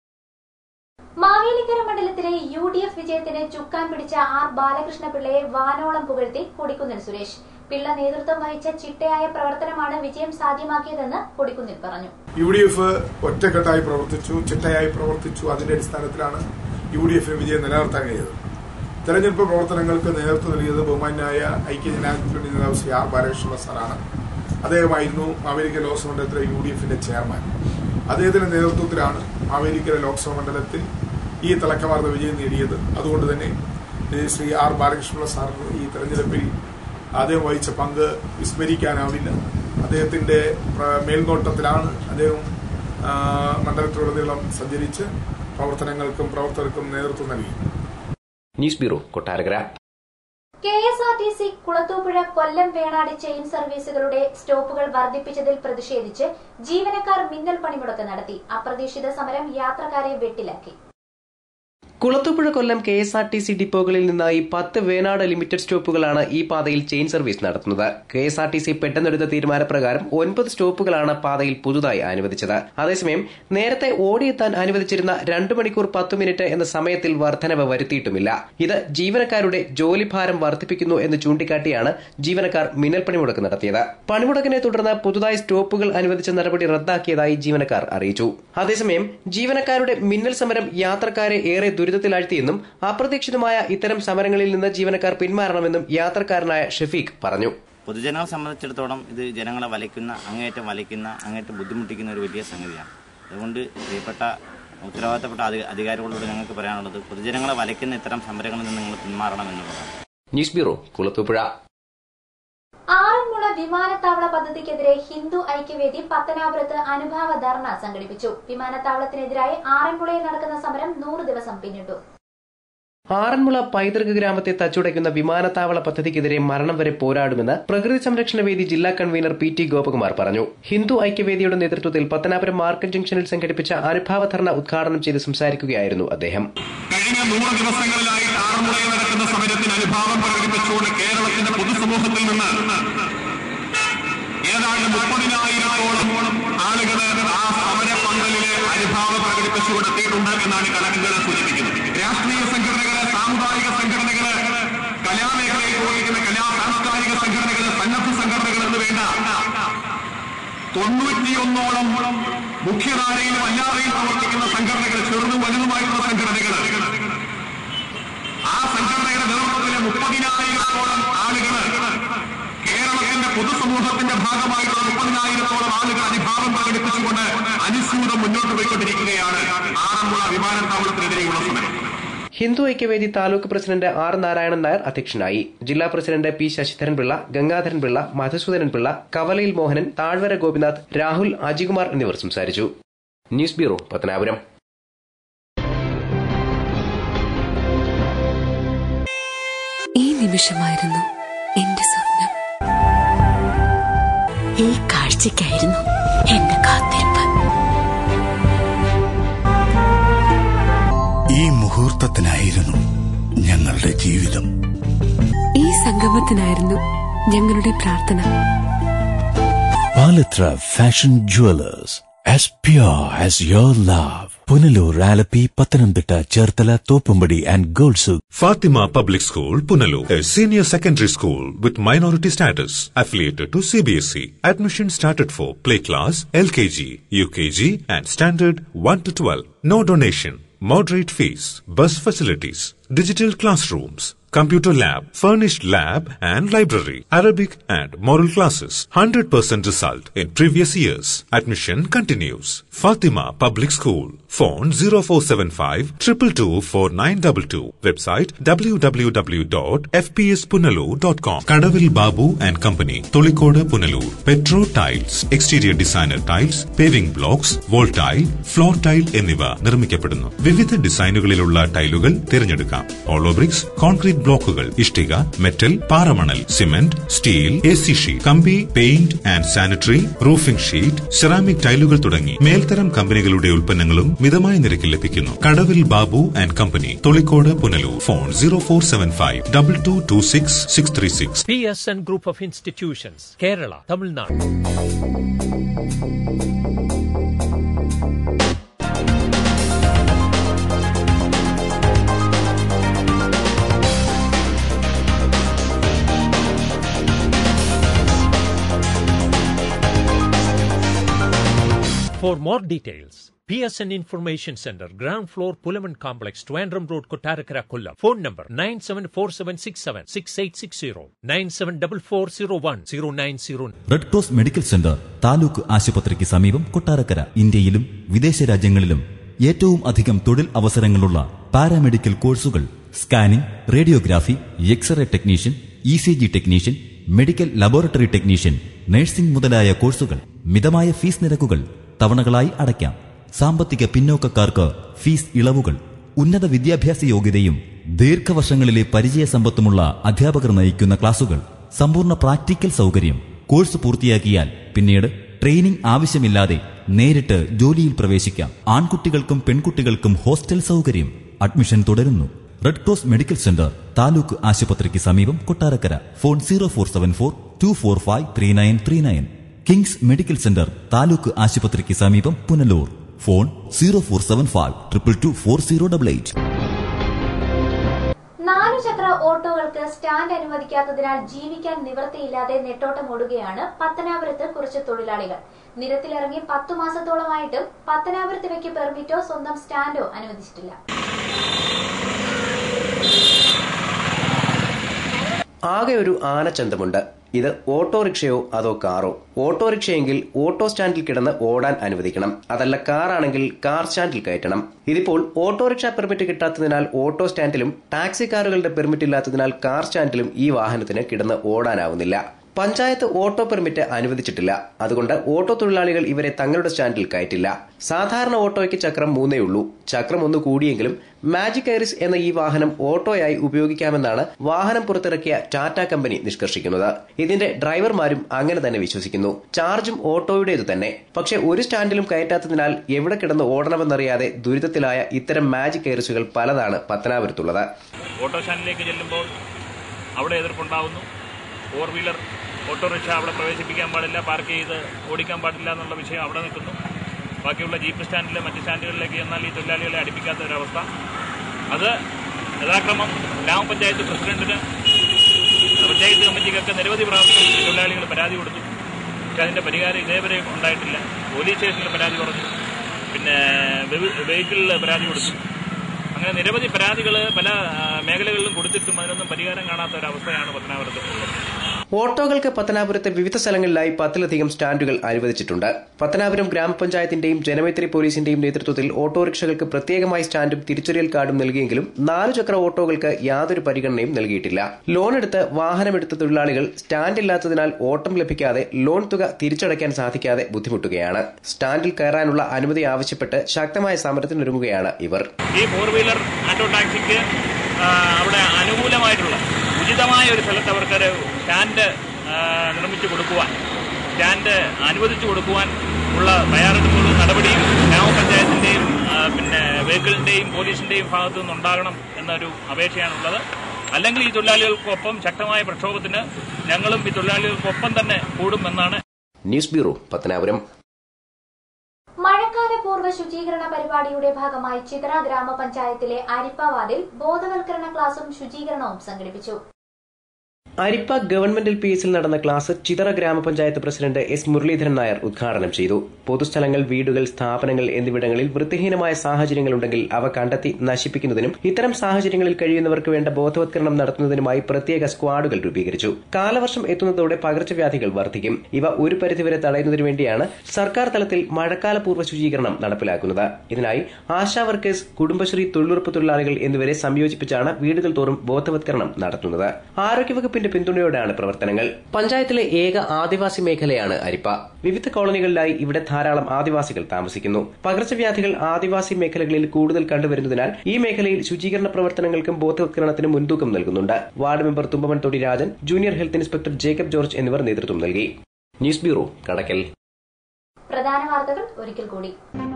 മാവേലിക്കര മണ്ഡലത്തിലെ യു ഡി എഫ് വിജയത്തിന് ചുക്കാൻ പിടിച്ച ആർ ബാലകൃഷ്ണ പിള്ളയെ വാനോളം പുകഴ്ത്തി കൊടിക്കുന്നിൽ സുരേഷ് പിള്ള നേതൃത്വം വഹിച്ച ചിട്ടയായ പ്രവർത്തനമാണ് വിജയം സാധ്യമാക്കിയതെന്ന് കൊടിക്കുന്നിൽ പറഞ്ഞു യു ഡി എഫ് ഒറ്റക്കെട്ടായി പ്രവർത്തിച്ചു ചിട്ടയായി പ്രവർത്തിച്ചു അതിന്റെ അടിസ്ഥാനത്തിലാണ് യു ഡി എഫിന് വിജയം നിലനിർത്താൻ കഴിയുന്നത് തെരഞ്ഞെടുപ്പ് പ്രവർത്തനങ്ങൾക്ക് നേതൃത്വം നൽകിയത് ബഹുമാനായ ഐക്യജനാധിപത്യ നേതാവ് ശ്രീ ആർ ബാലകൃഷ്ണ സാറാണ് അദ്ദേഹമായിരുന്നു മാവേലിക്കര ലോക്സഭ മണ്ഡലത്തിലെ യു ഡി എഫിന്റെ ചെയർമാൻ അദ്ദേഹത്തിന്റെ നേതൃത്വത്തിലാണ് മാവേലിക്കര ലോക്സഭ മണ്ഡലത്തിൽ ഈ തിളക്കമാർന്ന വിജയം നേടിയത് അതുകൊണ്ട് തന്നെ ഏ, ശ്രീ ആർ ബാലകൃഷ്ണ സാറിന് ഈ തെരഞ്ഞെടുപ്പിൽ അദ്ദേഹം വഹിച്ച പങ്ക് വിസ്മരിക്കാനാവില്ല അദ്ദേഹത്തിന്റെ പ്ര- മേൽനോട്ടത്തിലാണ് അദ്ദേഹം ആ, മണ്ഡലത്തിലുടനീളം സഞ്ചരിച്ച് പ്രവർത്തനങ്ങൾക്കും പ്രവർത്തകർക്കും നേതൃത്വം നൽകി news bureau Kottarakkara K S R T C Kulathupuzha Kollam Venad chain സർവീസുകളുടെ സ്റ്റോപ്പുകൾ വർദ്ധിപ്പിച്ചതിൽ പ്രതിഷേധിച്ച് ജീവനക്കാർ മിന്നൽ പണിമുടക്ക് നടത്തി അപ്രതീക്ഷിത സമരം യാത്രക്കാരെ വെട്ടിലാക്കി Kulathupuzha Kollam K S R T C ഡിപ്പോകളിൽ നിന്നായി പത്ത് വേനാട് ലിമിറ്റഡ് സ്റ്റോപ്പുകളാണ് ഈ പാതയിൽ ചെയിൻ സർവീസ് നടത്തുന്നത് K S R T C പെട്ടെന്നെടുത്ത തീരുമാനപ്രകാരം ഒൻപത് സ്റ്റോപ്പുകളാണ് പാതയിൽ പുതുതായി അനുവദിച്ചത് അതേസമയം നേരത്തെ ഓടിയെത്താൻ അനുവദിച്ചിരുന്ന രണ്ടു മണിക്കൂർ പത്ത് മിനിറ്റ് എന്ന സമയത്തിൽ വർധനവ് വരുത്തിയിട്ടുമില്ല ഇത് ജീവനക്കാരുടെ ജോലിഭാരം വർദ്ധിപ്പിക്കുന്നു എന്ന് ചൂണ്ടിക്കാട്ടിയാണ് ജീവനക്കാർ മിന്നൽ പണിമുടക്ക് നടത്തിയത് പണിമുടക്കിനെ തുടർന്ന് പുതുതായി സ്റ്റോപ്പുകൾ അനുവദിച്ച നടപടി റദ്ദാക്കിയതായി ജീവനക്കാർ അറിയിച്ചു അതേസമയം ജീവനക്കാരുടെ മിന്നൽ സമരം യാത്രക്കാരെ ഏറെ ദുരിതത്തിലാഴ്ത്തിയെന്നും അപ്രതീക്ഷിതമായ ഇത്തരം സമരങ്ങളിൽ നിന്ന് ജീവനക്കാർ പിന്മാറണമെന്നും യാത്രക്കാരനായ ഷെഫീഖ് പറഞ്ഞു പൊതുജനങ്ങളെ സംബന്ധിച്ചിടത്തോളം ഇത് ജനങ്ങളെ വലയ്ക്കുന്ന അങ്ങേയറ്റം വലയ്ക്കുന്ന അങ്ങേയറ്റം ബുദ്ധിമുട്ടിക്കുന്ന ഒരു വലിയ സംഗതിയാണ് അതുകൊണ്ട് പ്രിയപ്പെട്ട ഉത്തരവാദിത്തപ്പെട്ട അധി- അധികാരികളോട് ഞങ്ങൾക്ക് പറയാനുള്ളത് പൊതുജനങ്ങളെ വലയ്ക്കുന്ന ഇത്തരം സമരങ്ങളിൽ നിന്ന് നിങ്ങൾ പിന്മാറണം എന്നുള്ളതാണ് ന്യൂസ് ബ്യൂറോ കുളത്തൂപ്പുഴ ആറന്മുള വിമാനത്താവള പദ്ധതിക്കെതിരെ ഹിന്ദു ഐക്യവേദി പത്തനാപുരത്ത് അനുഭാവ ധർണ സംഘടിപ്പിച്ചു വിമാനത്താവളത്തിനെതിരായി ആറന്മുളയിൽ നടക്കുന്ന സമരം നൂറ് ദിവസം പിന്നിട്ടു ആറന്മുള പൈതൃക ഗ്രാമത്തെ തച്ചുടയ്ക്കുന്ന വിമാനത്താവള പദ്ധതിക്കെതിരെ മരണം വരെ പോരാടുമെന്ന് പ്രകൃതി സംരക്ഷണ വേദി ജില്ലാ കൺവീനർ പി ടി ഗോപകുമാർ പറഞ്ഞു ഹിന്ദു ഐക്യവേദിയുടെ നേതൃത്വത്തിൽ പത്തനാപുരം മാർക്കറ്റ് ജംഗ്ഷനിൽ സംഘടിപ്പിച്ച അനുഭാവ ധർണ ഉദ്ഘാടനം ചെയ്ത് സംസാരിക്കുകയായിരുന്നു അദ്ദേഹം കഴിഞ്ഞ നൂറ് ദിവസങ്ങളിലായി ആറന്മുളയിൽ നടക്കുന്ന സമരത്തിന് അനുഭാവം പ്രകടിപ്പിച്ചുകൊണ്ട് കേരളത്തിന്റെ പൊതുസമൂഹത്തിൽ നിന്ന് ഏതാണ്ട് മുപ്പതിനായിരത്തോളം ആളുകൾ ആ സമര പന്തലിലെ അനുഭാവം പ്രകടിപ്പിച്ചുകൊണ്ട് എത്തിയിട്ടുണ്ട് എന്നാണ് കണക്കുകൾ സൂചിപ്പിക്കുന്നത് രാഷ്ട്രീയ സംഘടനകള് സാമുദായിക സംഘടനകള് കലാമേഖലയിൽ പ്രവർത്തിക്കുന്ന കലാ സാംസ്കാരിക സംഘടനകള് സന്നദ്ധ സംഘടനകൾ എന്ന് വേണ്ട തൊണ്ണൂറ്റിയൊന്നോളം മുഖ്യധാരയിലും അല്ലാതെയും പ്രവർത്തിക്കുന്ന സംഘടനകൾ ചെറുതും വലുതുമായിട്ടുള്ള സംഘടനകൾ ആ സംഘടനയുടെ നേതൃത്വത്തിലെ മുപ്പതിനായിരത്തോളം ആളുകൾ കേരളത്തിന്റെ പൊതുസമൂഹത്തിന്റെ ഭാഗമായിട്ടുള്ള മുപ്പതിനായിരത്തോളം ആളുകൾ അതിഭാവം പ്രകടിപ്പിച്ചുകൊണ്ട് അനുസ്യൂതം മുന്നോട്ട് പോയിക്കൊണ്ടിരിക്കുകയാണ് ആറന്മുള വിമാനത്താവളത്തിനെതിരെയുള്ള സമരം ഹിന്ദു ഐക്യവേദി താലൂക്ക് പ്രസിഡന്റ് ആർ നാരായണൻ നായർ അധ്യക്ഷനായി ജില്ലാ പ്രസിഡന്റ് പി ശശിധരൻപിള്ള ഗംഗാധരൻ പിള്ള മധുസൂദനൻ പിള്ള കവലയിൽ മോഹനൻ താഴ്വര ഗോപിനാഥ് രാഹുൽ അജികുമാർ എന്നിവർ സംസാരിച്ചു ന്യൂസ് ബ്യൂറോ പത്തനാപുരം ഈ നിമിഷമായിരുന്നു എന്റെ സ്വപ്നം ഈ കാഴ്ചയ്ക്കായിരുന്നു എന്റെ കാത്തിരിപ്പ് ഈ മുഹൂർത്തത്തിനായിരുന്നു ഞങ്ങളുടെ ജീവിതം ഈ സംഗമത്തിനായിരുന്നു ഞങ്ങളുടെ പ്രാർത്ഥന Palathra fashion jewellers as pure as your love. Punalur Alleppey Pathanamthitta Cherthala Thoppumpady and gold Fatima Public School, Punalur, a senior secondary school with minority status, affiliated to CBSE. Admission started for play class, LKG, UKG, and standard 1 to 12. No donation, moderate fees, bus facilities, digital classrooms, computer lab, furnished lab and library, Arabic and moral classes. 100% result in previous years. Admission continues. Fatima Public School. Phone 0475 222 4922. Website www.fpspunalur.com. Kadavil Babu and Company. Tolikode Punalur. Petro Tiles. Exterior designer tiles. Paving blocks. Wall tile. Floor tile എന്നിവ നിർമ്മിക്കപ്പെടുന്നു വിവിധ ഡിസൈനുകളിലുള്ള ടൈലുകൾ തിരഞ്ഞെടുക്കാം ഓളോ BRICS concrete ബ്ലോക്കുകൾ ഇഷ്ടിക metal പാറമണൽ cement steel A C sheet കമ്പി paint and sanitary roofing sheet ceramic ടൈലുകൾ തുടങ്ങി മേൽത്തരം കമ്പനികളുടെ ഉൽപ്പന്നങ്ങളും മിതമായ നിരക്കിൽ ലഭിക്കുന്നു Kadavil Babu and company Tholicode Punalur phone zero four seven five double two two six six three six PSN Group of Institutions, Kerala, Tamil Nadu. For more details, PSN Information Center, ground floor, Pulaman Complex, Twandram Road, Kottarakara, Kollam. Phone number 974767 6860 974401 0909. Red cross medical centre taluk ആശുപത്രിക്ക് സമീപം കൊട്ടാരക്കര ഇന്ത്യയിലും വിദേശ രാജ്യങ്ങളിലും ഏറ്റവും അധികം തൊഴിൽ അവസരങ്ങളുള്ള paramedical കോഴ്സുകൾ scanning radiography X-ray technician E C G technician medical laboratory technician nursing മുതലായ കോഴ്സുകൾ മിതമായ ഫീസ് നിരക്കുകൾ തവണകളായി അടയ്ക്കാം സാമ്പത്തിക പിന്നോക്കക്കാർക്ക് ഫീസ് ഇളവുകൾ ഉന്നത വിദ്യാഭ്യാസ യോഗ്യതയും ദീർഘവർഷങ്ങളിലെ പരിചയസമ്പത്തുമുള്ള അധ്യാപകർ നയിക്കുന്ന ക്ലാസുകൾ സമ്പൂർണ്ണ പ്രാക്ടിക്കൽ സൗകര്യം കോഴ്സ് പൂർത്തിയാക്കിയാൽ പിന്നീട് ട്രെയിനിംഗ് ആവശ്യമില്ലാതെ നേരിട്ട് ജോലിയിൽ പ്രവേശിക്കാം ആൺകുട്ടികൾക്കും പെൺകുട്ടികൾക്കും ഹോസ്റ്റൽ സൗകര്യം അഡ്മിഷൻ തുടരുന്നു red cross medical centre taluk ആശുപത്രിക്ക് സമീപം Kottarakkara phone zero four seven four two four five three nine three nine kings medical centre taluk ആശുപത്രിക്ക് സമീപം Punalur phone zero four seven five triple two four zero double eight നാലു ചക്ര ഓട്ടോകൾക്ക് stand അനുവദിക്കാത്തതിനാൽ ജീവിക്കാൻ നിവൃത്തിയില്ലാതെ നെട്ടോട്ടമോടുകയാണ് പത്തനാപുരത്ത് കുറച്ച് തൊഴിലാളികൾ നിരത്തിലിറങ്ങി പത്തു മാസത്തോളമായിട്ടും പത്തനാപുരത്ത് ഇവയ്ക്ക് പെർമിറ്റോ സ്വന്തം സ്റ്റാൻഡോ അനുവദിച്ചിട്ടില്ല ആകെ ഒരു ആനച്ചന്തമുണ്ട് ഇത് ഓട്ടോറിക്ഷയോ അതോ കാറോ ഓട്ടോറിക്ഷയെങ്കിൽ ഓട്ടോ സ്റ്റാൻഡിൽ കിടന്ന് ഓടാൻ അനുവദിക്കണം അതല്ല കാറാണെങ്കിൽ കാർ സ്റ്റാൻഡിൽ കയറ്റണം ഇതിപ്പോൾ ഓട്ടോറിക്ഷ പെർമിറ്റ് കിട്ടാത്തതിനാൽ ഓട്ടോ സ്റ്റാൻഡിലും ടാക്സി കാറുകളുടെ പെർമിറ്റ് ഇല്ലാത്തതിനാൽ കാർ സ്റ്റാൻഡിലും ഈ വാഹനത്തിന് കിടന്ന് ഓടാനാവുന്നില്ല പഞ്ചായത്ത് ഓട്ടോ പെർമിറ്റ് അനുവദിച്ചിട്ടില്ല അതുകൊണ്ട് ഓട്ടോ തൊഴിലാളികൾ ഇവരെ തങ്ങളുടെ സ്റ്റാൻഡിൽ കയറ്റില്ല സാധാരണ ഓട്ടോയ്ക്ക് ചക്രം മൂന്നേ ഉള്ളൂ ചക്രം ഒന്ന് കൂടിയെങ്കിലും മാജിക് ഐറിസ് എന്ന ഈ വാഹനം ഓട്ടോയായി ഉപയോഗിക്കാമെന്നാണ് വാഹനം പുറത്തിറക്കിയ ടാറ്റ കമ്പനി നിഷ്കർഷിക്കുന്നത് ഇതിന്റെ ഡ്രൈവർമാരും അങ്ങനെ തന്നെ വിശ്വസിക്കുന്നു ചാർജും ഓട്ടോയുടേതു തന്നെ പക്ഷെ ഒരു സ്റ്റാൻഡിലും കയറ്റാത്തതിനാൽ എവിടെ കിടന്ന് ഓടണമെന്നറിയാതെ ദുരിതത്തിലായ ഇത്തരം മാജിക് ഐറിസുകൾ പലതാണ് പത്തനാപുരത്തുള്ളത് ഓട്ടോ സ്റ്റാൻഡിലേക്ക് ചെല്ലുമ്പോൾ അവിടെ എതിർപ്പുണ്ടാവുന്നു ഫോർ വീലർ ഓട്ടോറിക്ഷ അവിടെ പ്രവേശിപ്പിക്കാൻ പാടില്ല പാർക്ക് ചെയ്ത് ഓടിക്കാൻ പാടില്ല എന്നുള്ള വിഷയം അവിടെ നിൽക്കുന്നു ബാക്കിയുള്ള ജീപ്പ് സ്റ്റാൻഡിൽ മറ്റ് സ്റ്റാൻഡുകളിലേക്ക് ചെന്നാൽ ഈ തൊഴിലാളികളെ അടുപ്പിക്കാത്ത ഒരവസ്ഥ അത് യഥാക്രമം ഗ്രാമപഞ്ചായത്ത് പ്രസിഡന്റിന് പഞ്ചായത്ത് കമ്മിറ്റിക്കൊക്കെ നിരവധി പ്രാവശ്യം ഈ തൊഴിലാളികൾ പരാതി കൊടുത്തു പക്ഷെ അതിന്റെ പരിഹാരം ഇതേവരെ ഉണ്ടായിട്ടില്ല പോലീസ് സ്റ്റേഷനിൽ പരാതി പറഞ്ഞു പിന്നെ വെഹിക്കിളിൽ പരാതി കൊടുത്തു അങ്ങനെ നിരവധി പരാതികൾ പല ആ, മേഖലകളിലും കൊടുത്തിട്ടും അതിനൊന്നും പരിഹാരം കാണാത്ത ഒരു അവസ്ഥയാണ് പത്തനാപുരത്തുള്ളത് ഓട്ടോകൾക്ക് പത്തനാപുരത്തെ വിവിധ സ്ഥലങ്ങളിലായി പത്തിലധികം സ്റ്റാൻഡുകൾ അനുവദിച്ചിട്ടുണ്ട് പത്തനാപുരം ഗ്രാമപഞ്ചായത്തിന്റെയും ജനമൈത്രി പോലീസിന്റെയും നേതൃത്വത്തിൽ ഓട്ടോറിക്ഷകൾക്ക് പ്രത്യേകമായി സ്റ്റാൻഡും തിരിച്ചറിയൽ കാർഡും നൽകിയെങ്കിലും നാലു ചക്ര ഓട്ടോകൾക്ക് യാതൊരു പരിഗണനയും നൽകിയിട്ടില്ല ലോൺ എടുത്ത് വാഹനമെടുത്ത തൊഴിലാളികൾ സ്റ്റാൻഡ് ഇല്ലാത്തതിനാൽ ഓട്ടം ലഭിക്കാതെ ലോൺ തുക തിരിച്ചടയ്ക്കാൻ സാധിക്കാതെ ബുദ്ധിമുട്ടുകയാണ് സ്റ്റാൻഡിൽ കയറാനുള്ള അനുമതി ആവശ്യപ്പെട്ട് ശക്തമായ സമരത്തിനൊരുങ്ങുകയാണ് ഇവർ ഈ ഫോർ വീലർ ആറ്റോ ടാക്സിക്ക് ആ, അവിടെ അനുകൂലമായിട്ടുള്ള ഉചിതമായ ഒരു സ്ഥലത്ത് അവർക്കൊരു സ്റ്റാൻഡ് ആ, നിർമ്മിച്ചു കൊടുക്കുവാൻ സ്റ്റാൻഡ് അനുവദിച്ചു കൊടുക്കുവാൻ ഉള്ള തയ്യാറെടുപ്പുകളും നടപടിയും ഗ്രാമപഞ്ചായത്തിന്റെയും ആ, പിന്നെ വെഹിക്കിളിന്റെയും പോലീസിന്റെയും ഭാഗത്തു നിന്നുണ്ടാകണം എന്നൊരു അപേക്ഷയാണുള്ളത് അല്ലെങ്കിൽ ഈ തൊഴിലാളികൾക്കൊപ്പം ശക്തമായ പ്രക്ഷോഭത്തിന് ഞങ്ങളും ഈ തൊഴിലാളികൾക്കൊപ്പം തന്നെ കൂടുമെന്നാണ് ന്യൂസ് ബ്യൂറോ പത്തനാപുരം മഴക്കാല പൂർവ്വ ശുചീകരണ പരിപാടിയുടെ ഭാഗമായി ചിത്ര ഗ്രാമപഞ്ചായത്തിലെ അരിപ്പാവാതിൽ ബോധവൽക്കരണ ക്ലാസും ശുചീകരണവും സംഘടിപ്പിച്ചു അരിപ്പ ഗവൺമെന്റ് എൽ പി എസിൽ നടന്ന ക്ലാസ് ചിതറ ഗ്രാമപഞ്ചായത്ത് പ്രസിഡന്റ് എസ് മുരളീധരൻ നായർ ഉദ്ഘാടനം ചെയ്തു പൊതുസ്ഥലങ്ങൾ വീടുകൾ സ്ഥാപനങ്ങൾ എന്നിവിടങ്ങളിൽ വൃത്തിഹീനമായ സാഹചര്യങ്ങളുണ്ടെങ്കിൽ അവ കണ്ടെത്തി നശിപ്പിക്കുന്നതിനും ഇത്തരം സാഹചര്യങ്ങളിൽ കഴിയുന്നവർക്ക് വേണ്ട ബോധവത്കരണം നടത്തുന്നതിനുമായി പ്രത്യേക സ്ക്വാഡുകൾ രൂപീകരിച്ചു കാലവർഷം എത്തുന്നതോടെ പകർച്ചവ്യാധികൾ വർദ്ധിക്കും ഇവ ഒരു പരിധിവരെ തടയുന്നതിനു വേണ്ടിയാണ് സർക്കാർ തലത്തിൽ മഴക്കാല പൂർവ്വ ശുചീകരണം നടപ്പിലാക്കുന്നത് ഇതിനായി ആശാ വർക്കേഴ്സ് കുടുംബശ്രീ തൊഴിലുറപ്പ് തൊഴിലാളികൾ എന്നിവരെ സംയോജിപ്പിച്ചാണ് വീടുകൾ തോറും ബോധവത്കരണം നടത്തുന്നത് ആരോഗ്യവകുപ്പിന്റെ പിന്തുണയോടെയാണ് പ്രവർത്തനങ്ങൾ പഞ്ചായത്തിലെ ഏക ആദിവാസി മേഖലയാണ് അരിപ്പ വിവിധ കോളനികളിലായി ഇവിടെ ധാരാളം ആദിവാസികൾ താമസിക്കുന്നു പകർച്ചവ്യാധികൾ ആദിവാസി മേഖലകളിൽ കൂടുതൽ കണ്ടുവരുന്നതിനാൽ ഈ മേഖലയിൽ ശുചീകരണ പ്രവർത്തനങ്ങൾക്കും ബോധവത്കരണത്തിനും മുൻതൂക്കം നൽകുന്നുണ്ട് ward member Thumpamon Thodi Rajan junior health inspector Jacob George എന്നിവർ നേതൃത്വം നൽകി ന്യൂസ് ബ്യൂറോ കടക്കൽ പ്രധാന വാർത്തകൾ ഒരിക്കൽ കൂടി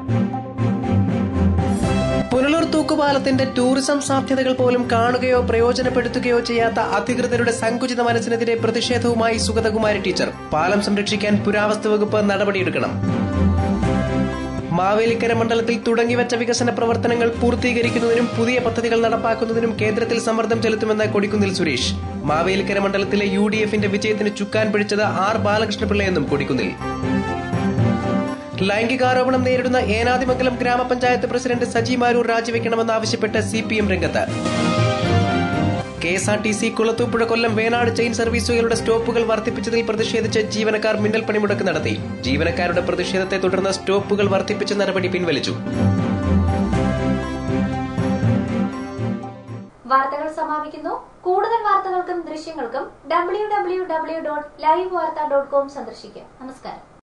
പുനലൂർ തൂക്കുപാലത്തിന്റെ ടൂറിസം സാധ്യതകൾ പോലും കാണുകയോ പ്രയോജനപ്പെടുത്തുകയോ ചെയ്യാത്ത അധികൃതരുടെ സങ്കുചിത മനസ്സിനെതിരെ പ്രതിഷേധവുമായി സുഗതകുമാരി ടീച്ചർ പാലം സംരക്ഷിക്കാൻ പുരാവസ്തു വകുപ്പ് നടപടിയെടുക്കണം മാവേലിക്കര മണ്ഡലത്തിൽ തുടങ്ങിവച്ച വികസന പ്രവർത്തനങ്ങൾ പൂർത്തീകരിക്കുന്നതിനും പുതിയ പദ്ധതികൾ നടപ്പാക്കുന്നതിനും കേന്ദ്രത്തിൽ സമ്മർദ്ദം ചെലുത്തുമെന്ന് കൊടിക്കുന്നിൽ സുരേഷ് മാവേലിക്കര മണ്ഡലത്തിലെ യു ഡി എഫിന്റെ വിജയത്തിന് ചുക്കാൻ പിടിച്ചത് ആർ ബാലകൃഷ്ണപിള്ളയെന്നും കൊടിക്കുന്നിൽ ലൈംഗികാരോപണം നേരിടുന്ന ഏനാദിമംഗലം ഗ്രാമപഞ്ചായത്ത് പ്രസിഡന്റ് സജി മാരൂർ രാജിവെക്കണമെന്നാവശ്യപ്പെട്ട് സി പി എം രംഗത്ത് K S R T C Kulathupuzha Kollam Venad chain സർവീസുകളുടെ സ്റ്റോപ്പുകൾ വർദ്ധിപ്പിച്ചതിൽ പ്രതിഷേധിച്ച് ജീവനക്കാർ മിന്നൽ പണിമുടക്ക് നടത്തി ജീവനക്കാരുടെ പ്രതിഷേധത്തെ തുടർന്ന് സ്റ്റോപ്പുകൾ വർദ്ധിപ്പിച്ച നടപടി പിൻവലിച്ചു വാർത്തകൾ സമാപിക്കുന്നു കൂടുതൽ വാർത്തകൾക്കും ദൃശ്യങ്ങൾക്കും W W W dot live Vartha dot com സന്ദർശിക്കുക നമസ്കാരം